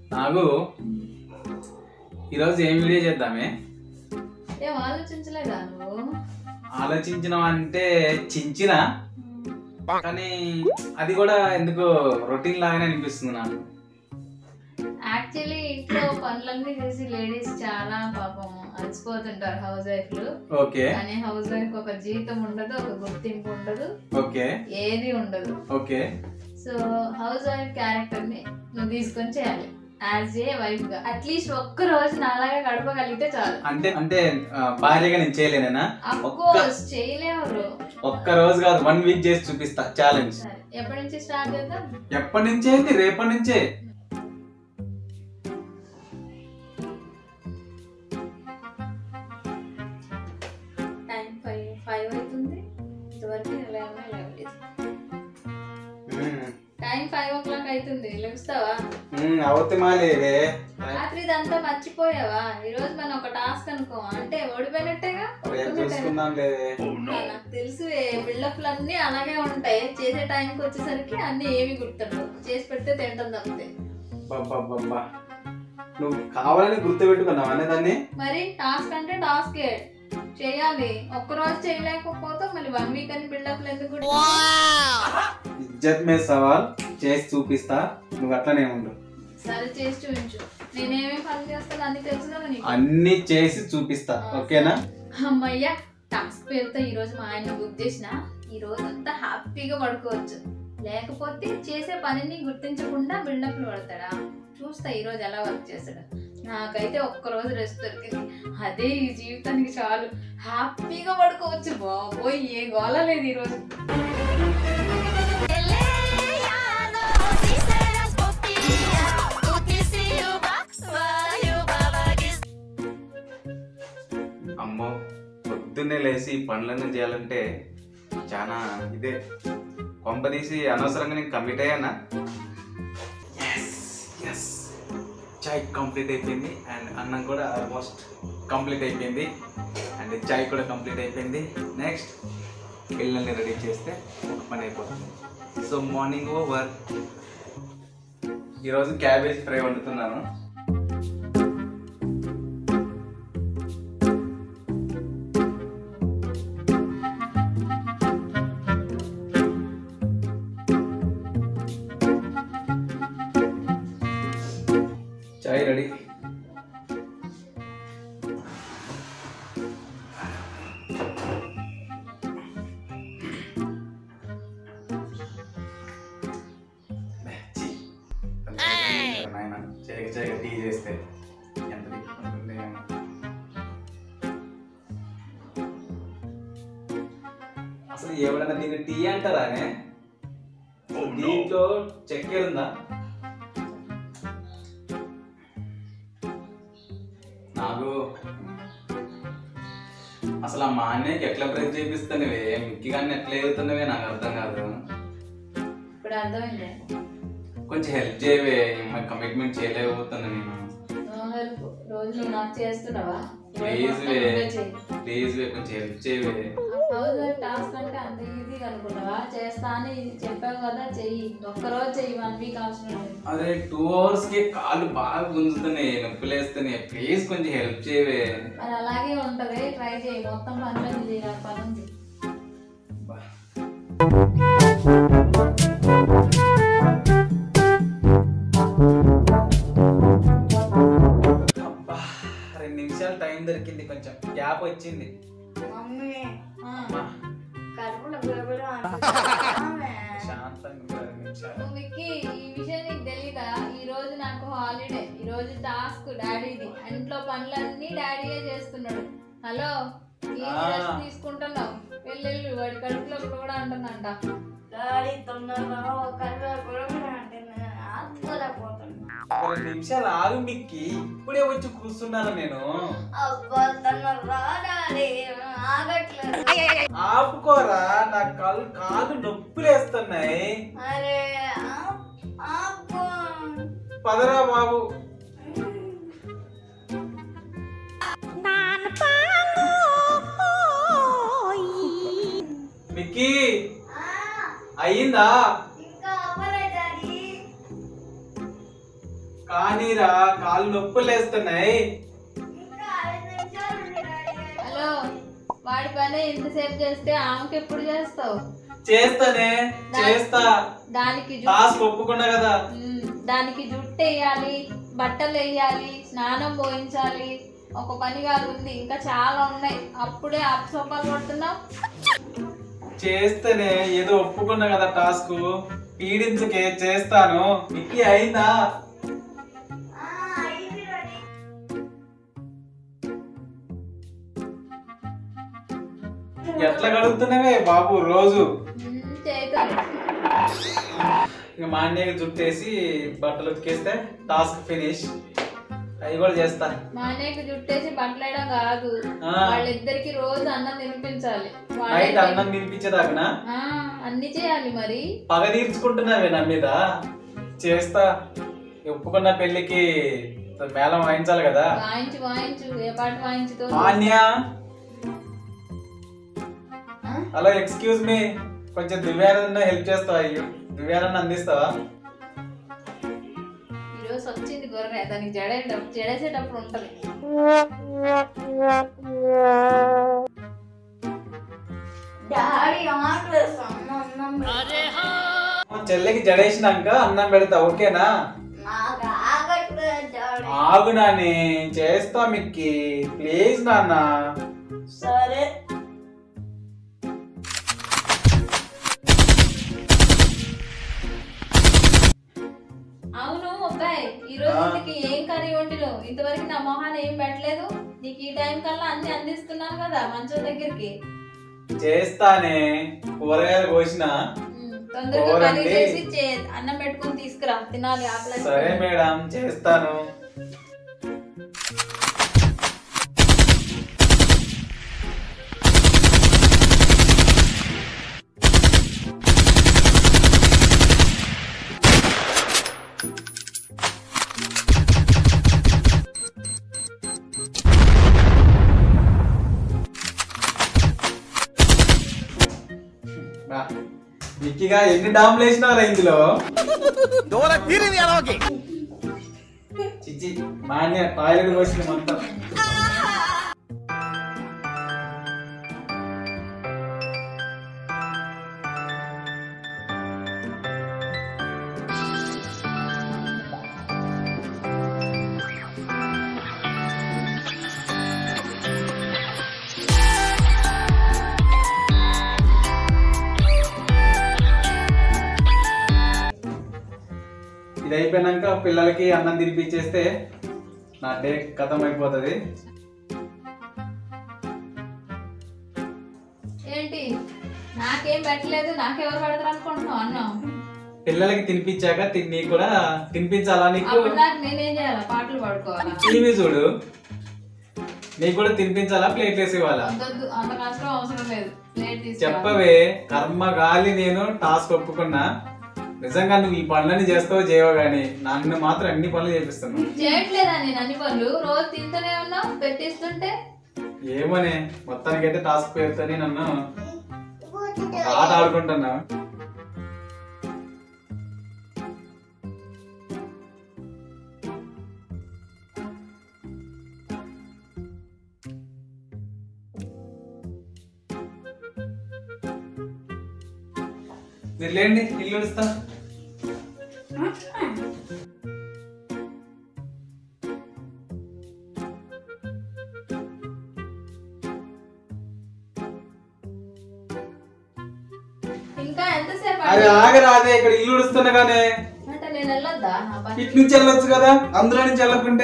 నాగు ఈరోజు ఏం వీడియో చేద్దామే ఏం ఆలోచించలేదా నువ్వు ఆలోచించిన అంటే చించిన కానీ అది కూడా ఎందుకో రొటీన్ లాగానే అనిపిస్తుంది నాకు యాక్చువల్లీ ఇంట్లో పనులన్నీ చేసి లేడీస్ చాలా పాపం అలసిపోతుంటారు హౌస్ వైఫ్లు ఓకే కానీ హౌస్ వైఫ్ ఒక జీతం ఉండదు ఒక గుర్తింపు ఉండదు ఓకే ఏది ఉండదు okay so house wife character ని నువ్వు తీసుకొని చేయాలి యాజ్ ఏ వైఫ్ గా అట్లీస్ట్ ఒక్క రోజు నాలాగా గడపగలిగితే చాలు అంటే అంటే ఆ, భార్యగా నేను చేయలేనేనా అఫ్ ఒక్క- కోర్స్ చేయలేరు ఒక్క రోజు కాదు వన్ వీక్ చేసి చూపిస్తా ఛాలెంజ్ సరే ఎప్పటి నుంచి స్టార్ట్ చేద్దాం ఎప్పటి నుంచే ఏంటి రేపటి నుంచే టైం ఫైవ్ ఫైవ్ అవుతుంది ఇంతవరకు లేవనే లేవలేదు టైం ఫైవ్ ఓ క్లాక్ అవుతుంది లెగుస్తావా అవతి మాలేదే రాత్రి ఇదంతా మర్చిపోయావా ఈ రోజు మనం ఒక టాస్క్ అనుకో అంటే ఓడిపోయినట్టేగా రేపు చూసుకుందాం లేదే నాకు తెలుసు బిల్డప్లు అన్ని అలాగే ఉంటాయి చేసే టైంకి వచ్చేసరికి అన్ని ఏవి గుర్తుండవు చేసి పెడితే తింటాం తప్పితే బాబా నువ్వు కావాలని గుర్తు పెట్టుకున్నావు అనే దాన్ని మరి టాస్క్ అంటే టాస్కే చేయాలి ఒక్క రోజు చేయలేకపోతే మళ్ళీ వన్ వీక్ అని బిల్డప్లు ఎందుకు గుర్తు? ఇజ్జత్ మే సవాల్ చేసి చూపిస్తా నువ్వు అట్లనే ఉండు సరే చేసి చూపించు నేనేమేమి పని చేస్తాను అన్ని తెలుసు కదా నీకు అన్ని చేసి చూపిస్తా ఓకేనా అమ్మయ్య టాస్క్ పేరుతో ఈ రోజు మా ఆయన బుక్ చేసిన ఈ రోజు అంతా హ్యాపీగా పడుకోవచ్చు లేకపోతే చేసే పనిని గుర్తించకుండా బిల్డప్లు పడతాడా చూస్తా ఈ రోజు ఎలా వర్క్ చేస్తాడు నాకైతే ఒక్క రోజు రెస్ట్ దొరికింది అదే ఈ జీవితానికి చాలు హ్యాపీగా పడుకోవచ్చు బాబోయ్ ఏ గోల లేదు ఈ రోజు అమ్మో పొద్దున్నే లేచి ఈ పనులన్నీ చేయాలంటే చాలా ఇదే కొంపదీసి అనవసరంగా నేను కమిట్ అయ్యానా ఎస్ చాయ్ కంప్లీట్ అయిపోయింది అండ్ అన్నం కూడా ఆల్మోస్ట్ కంప్లీట్ అయిపోయింది అండ్ చాయ్ కూడా కంప్లీట్ అయిపోయింది నెక్స్ట్ పిల్లల్ని రెడీ చేస్తే ఒక పని అయిపోతుంది సో మార్నింగ్ ఓవర్ ఈరోజు క్యాబేజ్ ఫ్రై వండుతున్నాను చాయ్ రెడీ నాయన చేయక చేయక టీ చేస్తే ఎంత దిక్కుంటుంది ఏమో. అసలు ఎవడన్నా దీన్ని టీ అంటారానే దీంట్లో చక్కెర ఉందా నాకు అసలు ఆ మా అన్నయ్యకి ఎట్లా బ్రేక్ చేపిస్తానువే మిక్కి కానీ ఎట్లా ఎదుగుతున్నావే నాకు అర్థం కాదు ఇప్పుడు అర్థమైంది కొంచెం హెల్ప్ చేయవే కమిట్మెంట్ చేయలేకపోతున్నా నేను నో హెల్ప్ రోజు నువ్వు నాకు చేస్తున్నావా ప్లీజ్ వే ప్లీజ్ వే కొంచెం హెల్ప్ చేయవే హౌస్ వైఫ్ టాస్క్ అంటే అంత ఈజీగా అనుకున్నావా చేస్తా అని ఇది చెప్పావు కదా చెయ్యి ఒక్కరోజు చెయ్యి వన్ వీక్ అవసరం లేదు అదే టూ అవర్స్ కి కాళ్ళు బాగా గుంజుతున్నాయి నొప్పులు వేస్తున్నాయి ప్లీజ్ కొంచెం హెల్ప్ చేయవే మరి అలాగే ఉంటది ట్రై చేయి మొత్తం పనులు చేయాలి పని ఉంది అబ్బా. అబ్బా, రెండు నిమిషాలు టైం దొరికింది కొంచెం గ్యాప్ వచ్చింది మమ్మీ ఆ, అమ్మా, కడుపులో గుడగుడ శాంతంగా ఉండు రెండు నిమిషాలు నువ్వు విక్కీ ఈ విషయం నీకు తెలీదా ఈ రోజు నాకు హాలిడే ఈ రోజు టాస్క్ డాడీది ఇంట్లో పనులన్నీ డాడీయే చేస్తున్నాడు హలో ఈ ఆ. రెస్ట్ తీసుకుంటున్నావు వెళ్ళు వాడి కడుపులో కూడా అంటుందంట డాడీ తొందరగా కడుపులో గుడగుడ అంటే ఆత్మలేకపోతున్నా ఒక రెండు నిమిషాలు ఆగు మిక్కి ఇప్పుడే వచ్చి కూర్చున్నాను నేను అబ్బా తొందరగా డాడీ ఆగట్లేదు ఆపుకోరా నా కాళ్ళు కాళ్ళు నొప్పులు వేస్తున్నాయి అరే ఆప్- ఆపు పదరా బాబు మిక్కీ ఆ, అయ్యిందా ఇంకా అవ్వలే డాడీ కానీరా కాళ్ళు నొప్పులు లేస్తున్నాయి ఇంకా ఐదు నిమిషాలు ఉంది డాడీ. హలో వాడి పని ఎంతసేపు చేస్తే ఆమెకి ఎప్పుడు చేస్తావు చేస్తానే చేస్తా దానికి జు- టాస్క్ ఒప్పుకున్నా కదా ఉమ్, దానికి జుట్టు వేయాలి బట్టలు వేయాలి స్నానం పోయించాలి ఒక పని కాదు ఉంది ఇంకా చాలా ఉన్నాయి అప్పుడే అప్సోపాలు పడుతున్నావు చేస్తేనే ఏదో ఒప్పుకున్నా కదా టాస్క్ పీడించకే చేస్తాను మిక్కి అయిందా ఆ, అయింది డాడీ. ఎట్లా గడుగుతున్నావే బాబు రోజు ఉమ్, చేయగలరు ఇక మా అన్నయ్యకి జుట్టేసి బట్టలు ఉతికేస్తే టాస్క్ ఫినిష్ అవి కూడా చేస్తా మా అన్నయ్యకి జుట్టేసి బట్టలేయడం కాదు ఆ. వాళ్ళిద్దరికి రోజు అన్నం తినిపించాలి వాళ్ళే నైట్ అన్నం తినిపించేదాకనా ఆ, అన్ని చేయాలి మరి పగ తీర్చుకుంటున్నావే నా మీద చేస్తా ఒప్పుకున్న పెళ్ళికి మేళం వాయించాలి కదా వాయించు వాయించు ఏ పాట వాయించుతో మాన్య ఆ? హలో ఎక్స్క్యూజ్ మీ కొంచెం దివ్యారన్న హెల్ప్ చేస్తావా అయ్యో దివ్యారన్న అందిస్తావా ఈరోజు వచ్చింది గొర్రె దానికి జడే జడేసేటప్పుడు ఉంటది డాడీ ఆకలేస్తాను అన్నం మా చెల్లెకి జడేసినాక అన్నం పెడతా ఓకేనా నాకు ఆగట్లేదు డాడీ ఆగు నాని చేస్తా మిక్కి ప్లీజ్ నాన్న సరే అవును అబ్బాయి ఈ రోజు ఆ. ఇంటికి ఏం కర్రీ వండిలో ఇంతవరకు నా మొహాన్ని ఏం పెట్టలేదు నీకు ఈ టైం కల్లా అన్ని అందిస్తున్నాను కదా మంచం దగ్గరికి చేస్తానే కూరగాయలు కోసిన ఉమ్, తొందరగా కర్రీ కూరండి. చేసి చే- అన్నం పెట్టుకొని తీసుకురా తినాలి ఆకలి సరే మేడం చేస్తాను బా. మిక్కిగా ఎన్ని డామ్లు వేసినారా ఇందులో చిచ్చి మాన్య టాయిలెట్ వచ్చిన మొత్తం ఇది అయిపోయినాక పిల్లలకి అన్నం తినిపించేస్తే నా డే కథం అయిపోతుంది ఏంటి నాకేం పెట్టలేదు నాకెవరు పెడతారు అనుకుంటున్నావు అన్నం పిల్లలకి తినిపించాక తిని నీకు కూడా తినిపించాలా నీకు అప్పుడు నాకు నేనేం చేయాలా పాటలు పాడుకోవాలా టీవీ చూడు నీకు కూడా తినిపించాలా ప్లేట్ వేసి ఇవ్వాలా అంతొద్దు అంత కష్టం అవసరం లేదు ప్లేట్ తీసుకురా చెప్పవే కర్మ గాలి నేను టాస్క్ ఒప్పుకున్నా నిజంగా నువ్వు ఈ పనులన్నీ చేస్తావో చేయవో గానీ నన్ను మాత్రం అన్ని పనులు చేపిస్తున్నావు చేయట్లేదా నేను అన్ని పనులు రోజు తింటూనే ఉన్నావు పెట్టిస్తుంటే ఏమోనే మొత్తానికైతే టాస్క్ పేరుతోనే నన్ను ఒక ఆట ఆడుకుంటున్నా మీరు లేండి ఇల్లు ఉడుస్తా ఇంకా ఎంతసేపు అది ఆడి- ఆగరాదే ఇక్కడ ఇల్లు ఉడుస్తున్నా గానే అంటే నేను వెళ్ళొద్దా నా పని ఇటు నుంచి వెళ్ళొచ్చు కదా అందులో నుంచి వెళ్ళకుంటే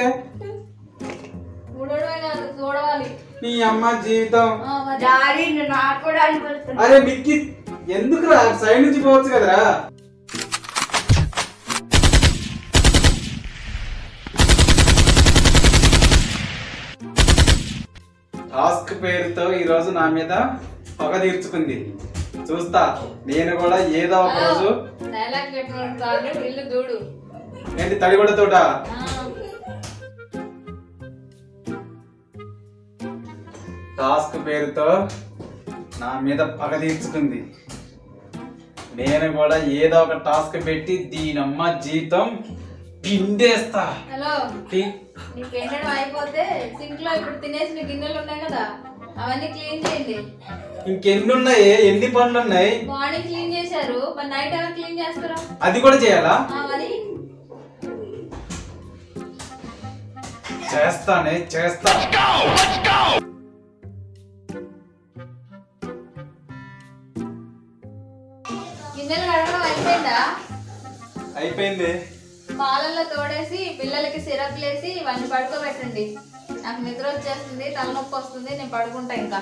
ఊడడమే కాదు చూడవాలి నీ అమ్మ జీవితం ఆ, మరి డాడీ నువ్వు నాకు కూడా అనిపిస్తుంది అరే మిక్కి ఎందుకురా సైడ్ నుంచి పోవచ్చు కదరా టాస్క్ పేరుతో ఈరోజు నా మీద పగ తీర్చుకుంది చూస్తా నేను కూడా ఏదో ఒక రోజు డైలాగ్ చెప్పిన కాదు ఇల్లు చూడు ఏంటి తడిగొడ్డ తోట ఆ, టాస్క్ పేరుతో నా మీద పగ తీర్చుకుంది నేను కూడా ఏదో ఒక టాస్క్ పెట్టి దీనమ్మ జీతం పిండేస్తా హలో పి- నీ పెండడం అయిపోతే సింక్ లో ఇప్పుడు తినేసిన గిన్నెలు ఉన్నాయి కదా అవన్నీ క్లీన్ చేయండి ఇంకెన్ని ఉన్నాయి ఎన్ని పనులు ఉన్నాయి మార్నింగ్ క్లీన్ చేశారు మరి నైట్ ఎవరు క్లీన్ చేస్తారా అది కూడా చేయాలా ఆ, మరి చేస్తానే చేస్తా గిన్నెలు కడగడం అయిపోయిందా అయిపోయింది పాలల్లో తోడేసి పిల్లలకి సిరప్ లేసి ఇవన్నీ పడుకోబెట్టండి నాకు నిద్ర వచ్చేస్తుంది తలనొప్పి వస్తుంది నేను పడుకుంటా ఇంకా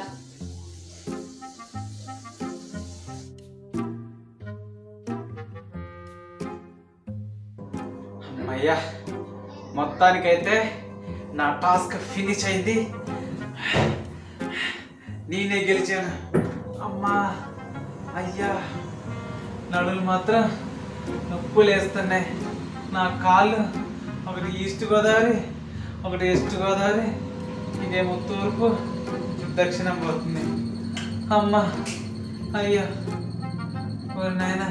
అమ్మయ్యా మొత్తానికైతే నా టాస్క్ ఫినిష్ అయింది నేనే గెలిచాను అమ్మా అయ్యా నడులు మాత్రం నొప్పులు వేస్తున్నాయి నా కాళ్ళు ఒకటి ఈస్ట్ గోదావరి ఒకటి వెస్ట్ గోదావరి ఇదేమో తూర్పు దక్షిణం పోతుంది అమ్మా అయ్యా ఓ నాయనా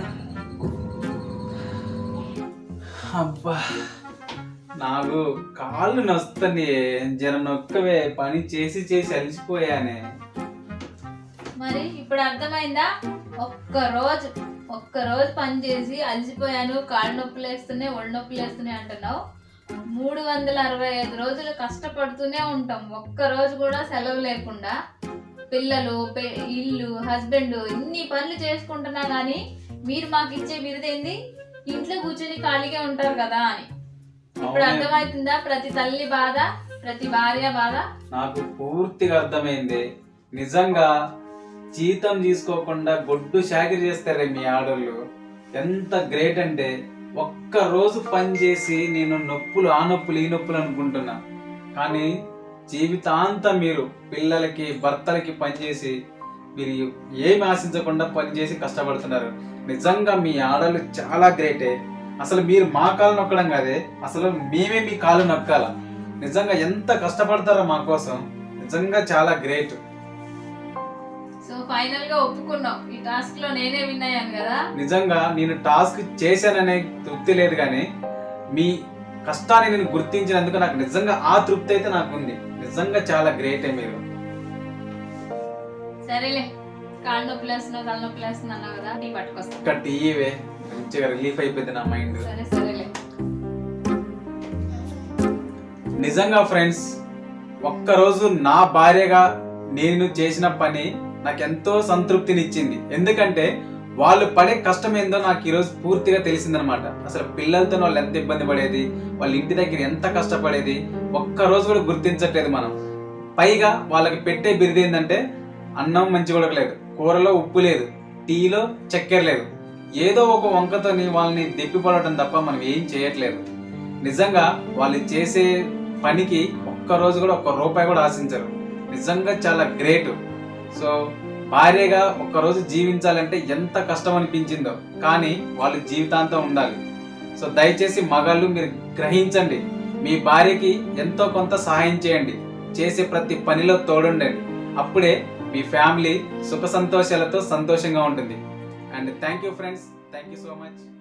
అబ్బా నాకు కాళ్ళు నొస్తుంది జర నొక్కవే పని చేసి చేసి అలసిపోయానే మరి ఇప్పుడు అర్థమైందా ఒక్క రోజు ఒక్క రోజు పని చేసి అలసిపోయాను కాళ్ళు నొప్పులు వేస్తున్నాయి ఒళ్ళు నొప్పులు వేస్తున్నాయి అంటున్నావు మూడు వందల అరవై ఐదు రోజులు కష్టపడుతూనే ఉంటాం ఒక్క రోజు కూడా సెలవు లేకుండా పిల్లలు పె- ఇల్లు హస్బెండ్ ఇన్ని పనులు చేసుకుంటున్నా కానీ మీరు మాకు ఇచ్చే బిరుదేంది ఇంట్లో కూర్చొని ఖాళీగా ఉంటారు కదా అని ఇప్పుడు అవునే. అర్థమవుతుందా ప్రతి తల్లి బాధ ప్రతి భార్య బాధ నాకు పూర్తిగా అర్థమైంది నిజంగా జీతం తీసుకోకుండా గొడ్డు షాకిరి చేస్తారే మీ ఆడోళ్ళు ఎంత గ్రేట్ అంటే ఒక్క రోజు పని చేసి నేను నొప్పులు ఆ నొప్పులు ఈ నొప్పులు అనుకుంటున్నా కానీ జీవితాంతం మీరు పిల్లలకి భర్తలకి పనిచేసి మీరు ఏమి ఆశించకుండా పనిచేసి కష్టపడుతున్నారు నిజంగా మీ ఆడలు చాలా గ్రేటే అసలు మీరు మా కాలు నొక్కడం కాదే అసలు మేమే మీ కాలు నొక్కాల నిజంగా ఎంత కష్టపడతారో మా కోసం నిజంగా చాలా గ్రేట్ సో ఫైనల్ గా ఒప్పుకున్నావు ఈ టాస్క్ లో నేనే విన్ అయ్యాను కదా నిజంగా నేను టాస్క్ చేశాననే తృప్తి లేదు కానీ మీ కష్టాన్ని నేను గుర్తించినందుకు నాకు నిజంగా ఆ తృప్తి అయితే నాకు ఉంది నిజంగా చాలా గ్రేటే మీరు సరేలే కాళ్ళు నొప్పులు వేస్తున్నావు తల నొప్పులు వేస్తున్నా అన్నావు కదా టీ పట్టుకొస్తా ఒక్క టీవే మంచిగా రిలీఫ్ అయిపోయింది నా మైండ్ సరే సరేలే నిజంగా ఫ్రెండ్స్ ఒక్కరోజు నా భార్యగా నేను చేసిన పని నాకు ఎంతో సంతృప్తినిచ్చింది ఎందుకంటే వాళ్ళు పడే కష్టం ఏందో నాకు ఈరోజు పూర్తిగా తెలిసిందనమాట అసలు పిల్లలతో వాళ్ళు ఎంత ఇబ్బంది పడేది వాళ్ళ ఇంటి దగ్గర ఎంత కష్టపడేది ఒక్క రోజు కూడా గుర్తించట్లేదు మనం పైగా వాళ్ళకి పెట్టే బిరిది ఏంటంటే అన్నం మంచి కూడా లేదు కూరలో ఉప్పు లేదు టీలో చక్కెర లేదు ఏదో ఒక వంకతోని వాళ్ళని దెప్పిపడటం తప్ప మనం ఏం చేయట్లేదు నిజంగా వాళ్ళు చేసే పనికి ఒక్క రోజు కూడా ఒక్క రూపాయి కూడా ఆశించరు నిజంగా చాలా గ్రేట్ సో భార్యగా ఒక్క రోజు జీవించాలంటే ఎంత కష్టం అనిపించిందో కానీ వాళ్ళు జీవితాంతం ఉండాలి సో దయచేసి మగాళ్ళు మీరు గ్రహించండి మీ భార్యకి ఎంతో కొంత సహాయం చేయండి చేసే ప్రతి పనిలో తోడుండండి అప్పుడే మీ ఫ్యామిలీ సుఖ సంతోషాలతో సంతోషంగా ఉంటుంది and thank you friends thank you so much